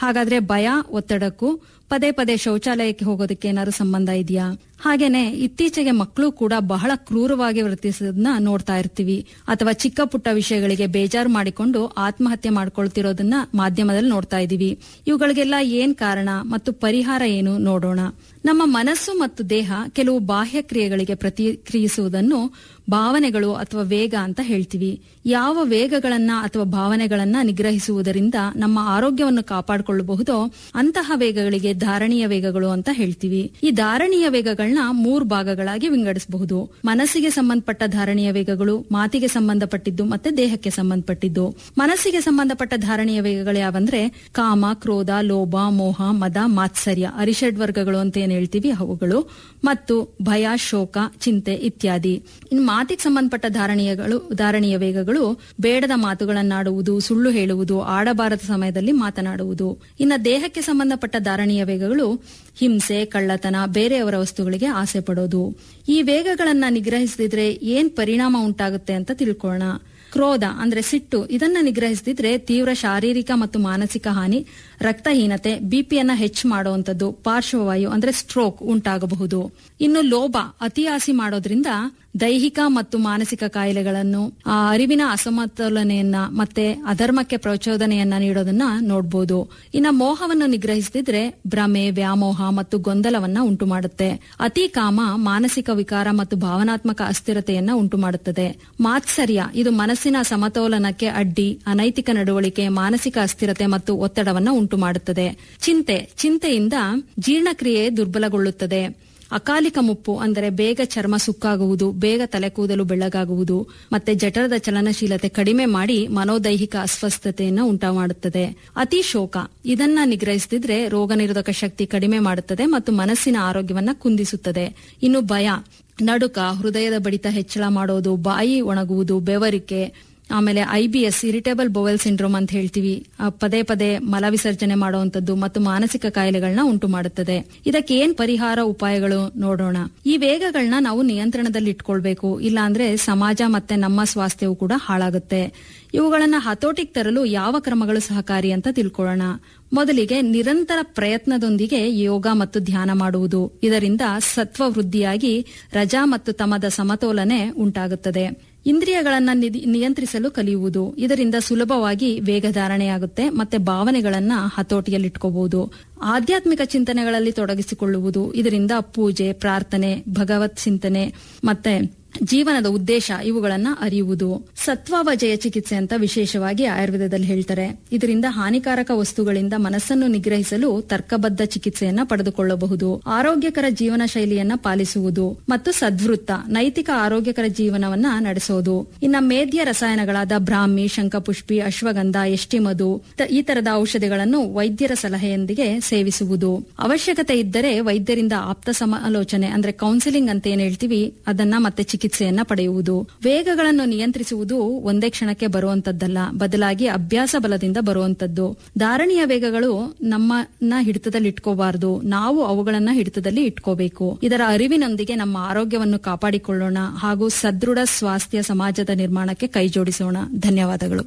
ಹಾಗಾದ್ರೆ ಭಯ ಒತ್ತಡಕ್ಕೂ ಪದೇ ಪದೇ ಶೌಚಾಲಯಕ್ಕೆ ಹೋಗೋದಕ್ಕೆ ಏನಾದ್ರು ಸಂಬಂಧ ಇದೆಯಾ ಹಾಗೇನೆ ಇತ್ತೀಚೆಗೆ ಮಕ್ಕಳು ಕೂಡ ಬಹಳ ಕ್ರೂರವಾಗಿ ವರ್ತಿಸೋದನ್ನ ನೋಡ್ತಾ ಇರ್ತೀವಿ ಅಥವಾ ಚಿಕ್ಕ ಪುಟ್ಟ ವಿಷಯಗಳಿಗೆ ಬೇಜಾರು ಮಾಡಿಕೊಂಡು ಆತ್ಮಹತ್ಯೆ ಮಾಡ್ಕೊಳ್ತಿರೋದನ್ನ ಮಾಧ್ಯಮದಲ್ಲಿ ನೋಡ್ತಾ ಇದೀವಿ ಇವುಗಳಿಗೆಲ್ಲ ಏನ್ ಕಾರಣ ಮತ್ತು ಪರಿಹಾರ ಏನು ನೋಡೋಣ ನಮ್ಮ ಮನಸ್ಸು ಮತ್ತು ದೇಹ ಕೆಲವು ಬಾಹ್ಯ ಕ್ರಿಯೆಗಳಿಗೆ ಪ್ರತಿಕ್ರಿಯಿಸುವುದನ್ನು ಭಾವನೆಗಳು ಅಥವಾ ವೇಗ ಅಂತ ಹೇಳ್ತೀವಿ ಯಾವ ವೇಗಗಳನ್ನ ಅಥವಾ ಭಾವನೆಗಳನ್ನ ನಿಗ್ರಹಿಸುವುದರಿಂದ ನಮ್ಮ ಆರೋಗ್ಯವನ್ನು ಕಾಪಾಡಿಕೊಳ್ಳಬಹುದೋ ಅಂತಹ ವೇಗಗಳಿಗೆ ಧಾರಣೀಯ ವೇಗಗಳು ಅಂತ ಹೇಳ್ತೀವಿ ಈ ಧಾರಣೀಯ ವೇಗಗಳನ್ನ ಮೂರು ಭಾಗಗಳಾಗಿ ವಿಂಗಡಿಸಬಹುದು ಮನಸ್ಸಿಗೆ ಸಂಬಂಧಪಟ್ಟ ಧಾರಣೀಯ ವೇಗಗಳು ಮಾತಿಗೆ ಸಂಬಂಧಪಟ್ಟಿದ್ದು ಮತ್ತೆ ದೇಹಕ್ಕೆ ಸಂಬಂಧಪಟ್ಟಿದ್ದು ಮನಸ್ಸಿಗೆ ಸಂಬಂಧಪಟ್ಟ ಧಾರಣೀಯ ವೇಗಗಳು ಯಾವಂದ್ರೆ ಕಾಮ ಕ್ರೋಧ ಲೋಭ ಮೋಹ ಮದ ಮಾತ್ಸರ್ಯ ಅರಿಷಡ್ ವರ್ಗಗಳು ಅಂತ ಏನ್ ಹೇಳ್ತೀವಿ ಅವುಗಳು ಮತ್ತು ಭಯ ಶೋಕ ಚಿಂತೆ ಇತ್ಯಾದಿ ಇನ್ನು ಮಾತಿಗೆ ಸಂಬಂಧಪಟ್ಟ ಧಾರಣೀಯಗಳು ಧಾರಣೀಯ ವೇಗಗಳು ಬೇಡದ ಮಾತುಗಳನ್ನಾಡುವುದು ಸುಳ್ಳು ಹೇಳುವುದು ಆಡಬಾರದ ಸಮಯದಲ್ಲಿ ಮಾತನಾಡುವುದು ಇನ್ನ ದೇಹಕ್ಕೆ ಸಂಬಂಧಪಟ್ಟ ಧಾರಣೀಯ ವೇಗಗಳು ಹಿಂಸೆ ಕಳ್ಳತನ ಬೇರೆಯವರ ವಸ್ತುಗಳಿಗೆ ಆಸೆ ಪಡೋದು ಈ ವೇಗಗಳನ್ನ ನಿಗ್ರಹಿಸದಿದ್ರೆ ಏನ್ ಪರಿಣಾಮ ಉಂಟಾಗುತ್ತೆ ಅಂತ ತಿಳ್ಕೊಳ್ಳೋಣ ಕ್ರೋಧ ಅಂದ್ರೆ ಸಿಟ್ಟು ಇದನ್ನ ನಿಗ್ರಹಿಸದಿದ್ರೆ ತೀವ್ರ ಶಾರೀರಿಕ ಮತ್ತು ಮಾನಸಿಕ ಹಾನಿ ರಕ್ತಹೀನತೆ ಬಿಪಿಯನ್ನ ಹೆಚ್ಚು ಮಾಡುವಂತದ್ದು ಪಾರ್ಶ್ವವಾಯು ಅಂದ್ರೆ ಸ್ಟ್ರೋಕ್ ಉಂಟಾಗಬಹುದು ಇನ್ನು ಲೋಭ ಅತಿ ಆಸಿ ಮಾಡೋದ್ರಿಂದ ದೈಹಿಕ ಮತ್ತು ಮಾನಸಿಕ ಕಾಯಿಲೆಗಳನ್ನು ಆ ಅರಿವಿನ ಅಸಮತೋಲನೆಯನ್ನ ಮತ್ತೆ ಅಧರ್ಮಕ್ಕೆ ಪ್ರಚೋದನೆಯನ್ನ ನೀಡೋದನ್ನ ನೋಡಬಹುದು ಇನ್ನ ಮೋಹವನ್ನು ನಿಗ್ರಹಿಸದಿದ್ರೆ ಭ್ರಮೆ ವ್ಯಾಮೋಹ ಮತ್ತು ಗೊಂದಲವನ್ನ ಉಂಟು ಮಾಡುತ್ತೆ ಅತಿ ಕಾಮ ಮಾನಸಿಕ ವಿಕಾರ ಮತ್ತು ಭಾವನಾತ್ಮಕ ಅಸ್ಥಿರತೆಯನ್ನ ಉಂಟು ಮಾಡುತ್ತದೆ ಮಾತ್ಸರ್ಯ ಇದು ಮನಸ್ಸಿನ ಸಮತೋಲನಕ್ಕೆ ಅಡ್ಡಿ ಅನೈತಿಕ ನಡವಳಿಕೆ ಮಾನಸಿಕ ಅಸ್ಥಿರತೆ ಮತ್ತು ಒತ್ತಡವನ್ನ ಉಂಟು ಮಾಡುತ್ತದೆ ಚಿಂತೆ ಚಿಂತೆಯಿಂದ ಜೀರ್ಣಕ್ರಿಯೆ ದುರ್ಬಲಗೊಳ್ಳುತ್ತದೆ ಅಕಾಲಿಕ ಮುಪ್ಪು ಅಂದರೆ ಬೇಗ ಚರ್ಮ ಸುಕ್ಕಾಗುವುದು ಬೇಗ ತಲೆ ಕೂದಲು ಬೆಳ್ಳಗಾಗುವುದು ಮತ್ತೆ ಜಠರದ ಚಲನಶೀಲತೆ ಕಡಿಮೆ ಮಾಡಿ ಮನೋದೈಹಿಕ ಅಸ್ವಸ್ಥತೆಯನ್ನು ಉಂಟು ಮಾಡುತ್ತದೆ ಅತಿ ಶೋಕ ಇದನ್ನ ನಿಗ್ರಹಿಸದಿದ್ರೆ ರೋಗ ನಿರೋಧಕ ಶಕ್ತಿ ಕಡಿಮೆ ಮಾಡುತ್ತದೆ ಮತ್ತು ಮನಸ್ಸಿನ ಆರೋಗ್ಯವನ್ನ ಕುಂದಿಸುತ್ತದೆ ಇನ್ನು ಭಯ ನಡುಕ ಹೃದಯದ ಬಡಿತ ಹೆಚ್ಚಳ ಮಾಡೋದು ಬಾಯಿ ಒಣಗುವುದು ಬೆವರಿಕೆ ಆಮೇಲೆ I B S irritable bowel syndrome ಅಂತ ಹೇಳ್ತೀವಿ ಆ, ಪದೇ ಪದೇ ಮಲ ವಿಸರ್ಜನೆ ಮಾಡುವಂತದ್ದು ಮತ್ತು ಮಾನಸಿಕ ಕಾಯಿಲೆಗಳನ್ನ ಉಂಟು ಮಾಡುತ್ತದೆ ಇದಕ್ಕೆ ಏನ್ ಪರಿಹಾರ ಉಪಾಯಗಳು ನೋಡೋಣ ಈ ವೇಗಗಳನ್ನ ನಾವು ನಿಯಂತ್ರಣದಲ್ಲಿ ಇಟ್ಕೊಳ್ಬೇಕು ಇಲ್ಲಾಂದ್ರೆ ಸಮಾಜ ಮತ್ತೆ ನಮ್ಮ ಸ್ವಾಸ್ಥ್ಯವು ಕೂಡ ಹಾಳಾಗುತ್ತೆ ಇವುಗಳನ್ನ ಹತೋಟಿಗೆ ತರಲು ಯಾವ ಕ್ರಮಗಳು ಸಹಕಾರಿ ಅಂತ ತಿಳ್ಕೊಳ್ಳೋಣ ಮೊದಲಿಗೆ ನಿರಂತರ ಪ್ರಯತ್ನದೊಂದಿಗೆ ಯೋಗ ಮತ್ತು ಧ್ಯಾನ ಮಾಡುವುದು ಇದರಿಂದ ಸತ್ವ ವೃದ್ಧಿಯಾಗಿ ರಜಾ ಮತ್ತು ತಮದ ಸಮತೋಲನೆ ಉಂಟಾಗುತ್ತದೆ ಇಂದ್ರಿಯಗಳನ್ನ ನಿಧಿ- ನಿಯಂತ್ರಿಸಲು ಕಲಿಯುವುದು ಇದರಿಂದ ಸುಲಭವಾಗಿ ವೇಗಧಾರಣೆಯಾಗುತ್ತೆ ಮತ್ತೆ ಭಾವನೆಗಳನ್ನ ಹತೋಟಿಯಲ್ಲಿಟ್ಕೋಬಹುದು ಆಧ್ಯಾತ್ಮಿಕ ಚಿಂತನೆಗಳಲ್ಲಿ ತೊಡಗಿಸಿಕೊಳ್ಳುವುದು ಇದರಿಂದ ಪೂಜೆ ಪ್ರಾರ್ಥನೆ ಭಗವತ್ ಚಿಂತನೆ ಮತ್ತೆ ಜೀವನದ ಉದ್ದೇಶ ಇವುಗಳನ್ನ ಅರಿಯುವುದು ಸತ್ವಾವಜಯ ಚಿಕಿತ್ಸೆ ಅಂತ ವಿಶೇಷವಾಗಿ ಆಯುರ್ವೇದದಲ್ಲಿ ಹೇಳ್ತಾರೆ ಇದರಿಂದ ಹಾನಿಕಾರಕ ವಸ್ತುಗಳಿಂದ ಮನಸ್ಸನ್ನು ನಿಗ್ರಹಿಸಲು ತರ್ಕಬದ್ಧ ಚಿಕಿತ್ಸೆಯನ್ನ ಪಡೆದುಕೊಳ್ಳಬಹುದು ಆರೋಗ್ಯಕರ ಜೀವನ ಶೈಲಿಯನ್ನ ಪಾಲಿಸುವುದು ಮತ್ತು ಸದ್ವೃತ್ತ ನೈತಿಕ ಆರೋಗ್ಯಕರ ಜೀವನವನ್ನ ನಡೆಸೋದು ಇನ್ನ ಮೇಧ್ಯ ರಸಾಯನಗಳಾದ ಬ್ರಾಹ್ಮಿ ಶಂಖಪುಷ್ಪಿ ಅಶ್ವಗಂಧ ಎಷ್ಟಿಮಧು ತ- ಈ ತರದ ಔಷಧಿಗಳನ್ನು ವೈದ್ಯರ ಸಲಹೆಯೊಂದಿಗೆ ಸೇವಿಸುವುದು ಅವಶ್ಯಕತೆ ಇದ್ದರೆ ವೈದ್ಯರಿಂದ ಆಪ್ತ ಸಮಾಲೋಚನೆ ಅಂದ್ರೆ ಕೌನ್ಸಿಲಿಂಗ್ ಅಂತ ಏನ್ ಹೇಳ್ತೀವಿ ಅದನ್ನ ಮತ್ತೆ ಚಿಕಿತ್ಸೆಯನ್ನ ಪಡೆಯುವುದು ವೇಗಗಳನ್ನು ನಿಯಂತ್ರಿಸುವುದು ಒಂದೇ ಕ್ಷಣಕ್ಕೆ ಬರುವಂತದ್ದಲ್ಲ ಬದಲಾಗಿ ಅಭ್ಯಾಸ ಬಲದಿಂದ ಬರುವಂತದ್ದು ಧಾರಣೀಯ ವೇಗಗಳು ನಮ್ಮನ್ನ ಹಿಡಿತದಲ್ಲಿ ಇಟ್ಕೋಬಾರದು ನಾವು ಅವುಗಳನ್ನ ಹಿಡಿತದಲ್ಲಿ ಇಟ್ಕೋಬೇಕು ಇದರ ಅರಿವಿನೊಂದಿಗೆ ನಮ್ಮ ಆರೋಗ್ಯವನ್ನು ಕಾಪಾಡಿಕೊಳ್ಳೋಣ ಹಾಗೂ ಸದೃಢ ಸ್ವಾಸ್ಥ್ಯ ಸಮಾಜದ ನಿರ್ಮಾಣಕ್ಕೆ ಕೈಜೋಡಿಸೋಣ ಧನ್ಯವಾದಗಳು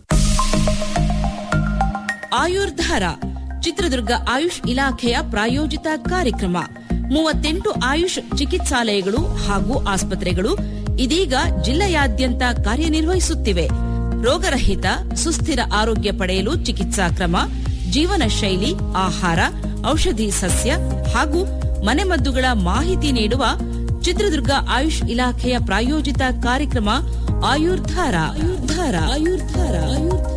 ಆಯುರ್ಧಾರ ಚಿತ್ರದುರ್ಗ ಆಯುಷ್ ಇಲಾಖೆಯ ಪ್ರಾಯೋಜಿತ ಕಾರ್ಯಕ್ರಮ ಮೂವತ್ತೆಂಟು ಆಯುಷ್ ಚಿಕಿತ್ಸಾಲಯಗಳು ಹಾಗೂ ಆಸ್ಪತ್ರೆಗಳು ಇದೀಗ ಜಿಲ್ಲೆಯಾದ್ಯಂತ ಕಾರ್ಯನಿರ್ವಹಿಸುತ್ತಿವೆ ರೋಗರಹಿತ ಸುಸ್ಥಿರ ಆರೋಗ್ಯ ಪಡೆಯಲು ಚಿಕಿತ್ಸಾ ಕ್ರಮ ಜೀವನ ಶೈಲಿ ಆಹಾರ ಔಷಧಿ ಸಸ್ಯ ಹಾಗೂ ಮನೆಮದ್ದುಗಳ ಮಾಹಿತಿ ನೀಡುವ ಚಿತ್ರದುರ್ಗ ಆಯುಷ್ ಇಲಾಖೆಯ ಪ್ರಾಯೋಜಿತ ಕಾರ್ಯಕ್ರಮ ಆಯುರ್ಧಾರ ಆಯುರ್ಧಾರ ಆಯುರ್ಧಾರ ಆಯುರ್ಧಾರ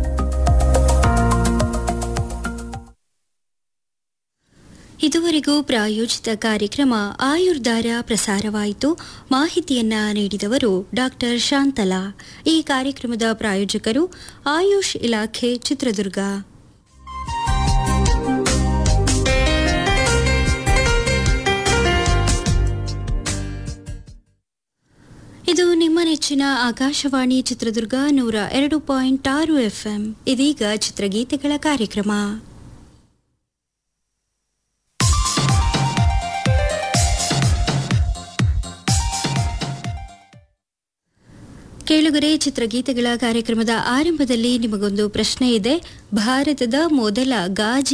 ಇದುವರೆಗೂ ಪ್ರಾಯೋಜಿತ ಕಾರ್ಯಕ್ರಮ ಆಯುರ್ಧಾರ ಪ್ರಸಾರವಾಯಿತು ಮಾಹಿತಿಯನ್ನ ನೀಡಿದವರು ಡಾಕ್ಟರ್ ಶಾಂತಲಾ ಈ ಕಾರ್ಯಕ್ರಮದ ಪ್ರಾಯೋಜಕರು ಆಯುಷ್ ಇಲಾಖೆ ಚಿತ್ರದುರ್ಗ ಇದು ನಿಮ್ಮ ನೆಚ್ಚಿನ ಆಕಾಶವಾಣಿ ಚಿತ್ರದುರ್ಗ ನೂರ ಎರಡು ಪಾಯಿಂಟ್ ಆರು ಎಫ್ಎಂ ಇದೀಗ ಚಿತ್ರಗೀತೆಗಳ ಕಾರ್ಯಕ್ರಮ ಕೇಳುಗರೆ ಚಿತ್ರಗೀತೆಗಳ ಕಾರ್ಯಕ್ರಮದ ಆರಂಭದಲ್ಲಿ ನಿಮಗೊಂದು ಪ್ರಶ್ನೆ ಇದೆ ಭಾರತದ ಮೊದಲ ಗಾಜಿ